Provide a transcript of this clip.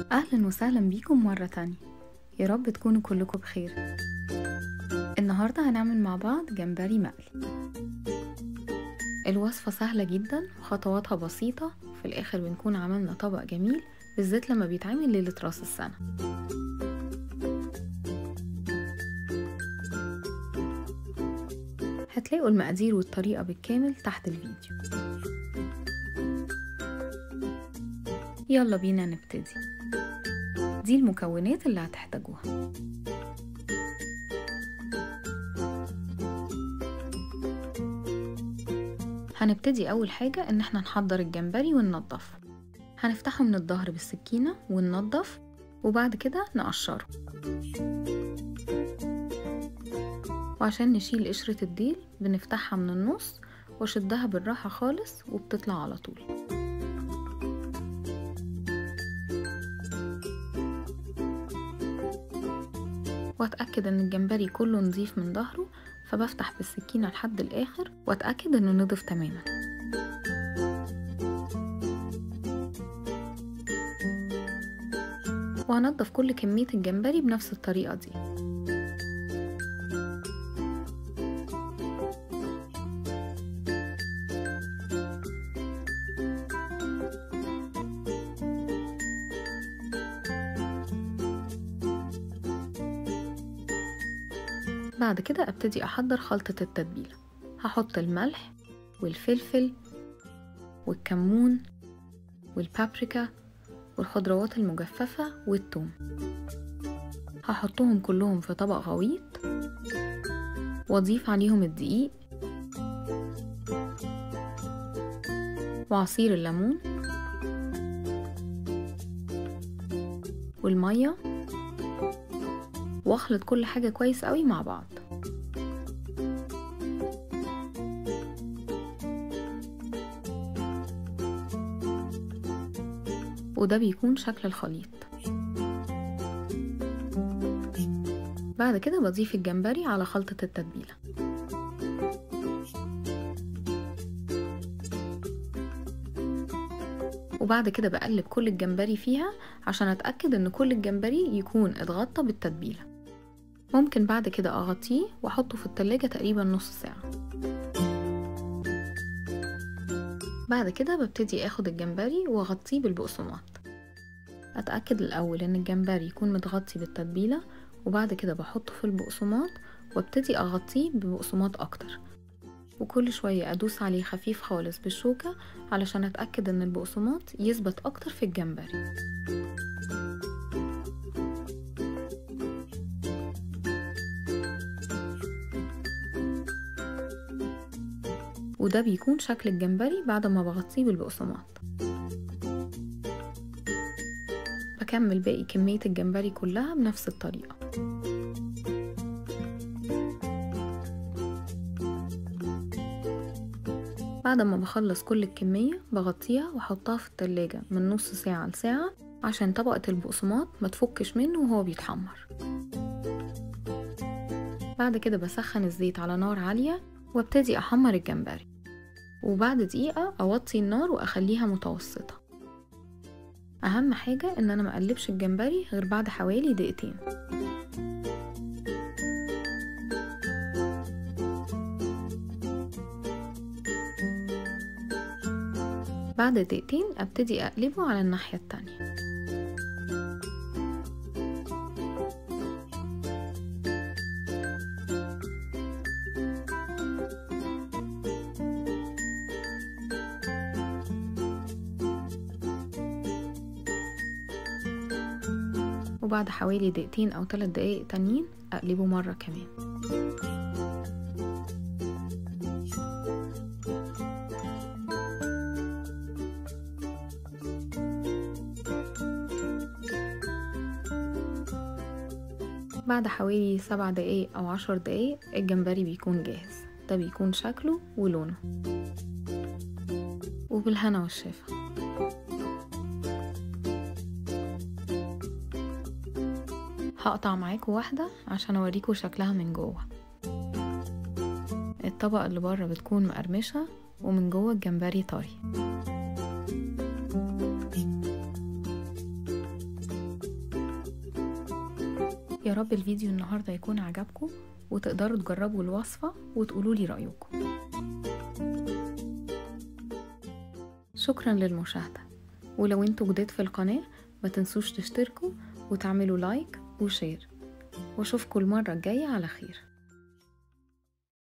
أهلا وسهلا بيكم مرة تانية يا رب تكونوا كلكم بخير النهاردة هنعمل مع بعض جمبري مقلي الوصفة سهلة جدا وخطواتها بسيطة في الآخر بنكون عملنا طبق جميل بالذات لما بيتعمل ليلة راس السنة هتلاقوا المقادير والطريقة بالكامل تحت الفيديو يلا بينا نبتدي دي المكونات اللي هتحتاجوها هنبتدي اول حاجة ان احنا نحضر الجمبري وننضفه هنفتحه من الظهر بالسكينة وننضف وبعد كده نقشره وعشان نشيل قشرة الديل بنفتحها من النص واشدها بالراحة خالص وبتطلع على طول واتأكد ان الجمبري كله نظيف من ظهره فبفتح بالسكينة لحد الآخر واتأكد انه نضف تماما وهنضف كل كمية الجمبري بنفس الطريقة دي بعد كده ابتدي احضر خلطة التتبيلة هحط الملح والفلفل والكمون والبابريكا والخضروات المجففة والثوم هحطهم كلهم في طبق غويط واضيف عليهم الدقيق وعصير الليمون والميه واخلط كل حاجة كويس قوي مع بعض وده بيكون شكل الخليط بعد كده بضيف الجمبري على خلطة التتبيلة وبعد كده بقلب كل الجمبري فيها عشان اتأكد ان كل الجمبري يكون اتغطى بالتتبيلة ممكن بعد كده اغطيه واحطه في التلاجة تقريبا نص ساعة بعد كده ببتدي اخد الجمبري واغطيه بالبقسماط اتأكد الاول ان الجمبري يكون متغطي بالتتبيلة وبعد كده بحطه في البقسماط وابتدي اغطيه ببقسماط اكتر وكل شوية ادوس عليه خفيف خالص بالشوكة علشان اتأكد ان البقسماط يثبت اكتر في الجمبري وده بيكون شكل الجمبري بعد ما بغطيه بالبقسماط بكمل باقي كمية الجمبري كلها بنفس الطريقة بعد ما بخلص كل الكمية بغطيها واحطها في التلاجة من نص ساعة لساعة عشان طبقة البقسماط ما تفكش منه وهو بيتحمر بعد كده بسخن الزيت على نار عالية وابتدي احمر الجمبري وبعد دقيقة اوطي النار واخليها متوسطة اهم حاجة ان انا مقلبش الجمبري غير بعد حوالي دقيقتين بعد دقيقتين ابتدي اقلبه على الناحية التانية وبعد حوالي دقيقتين او ثلاث دقايق تانيين اقلبه مرة كمان بعد حوالي سبع دقايق او عشر دقايق الجمبري بيكون جاهز ده بيكون شكله ولونه وبالهنا والشفا هقطع معاكم واحدة عشان اوريكم شكلها من جوه الطبقة اللي بره بتكون مقرمشة ومن جوه الجمبري طري يا رب الفيديو النهاردة يكون عجبكم وتقدروا تجربوا الوصفة وتقولوا لي رأيكم شكرا للمشاهدة ولو انتوا جداد في القناة ما تنسوش تشتركوا وتعملوا لايك وشير واشوفكم المرة الجاية على خير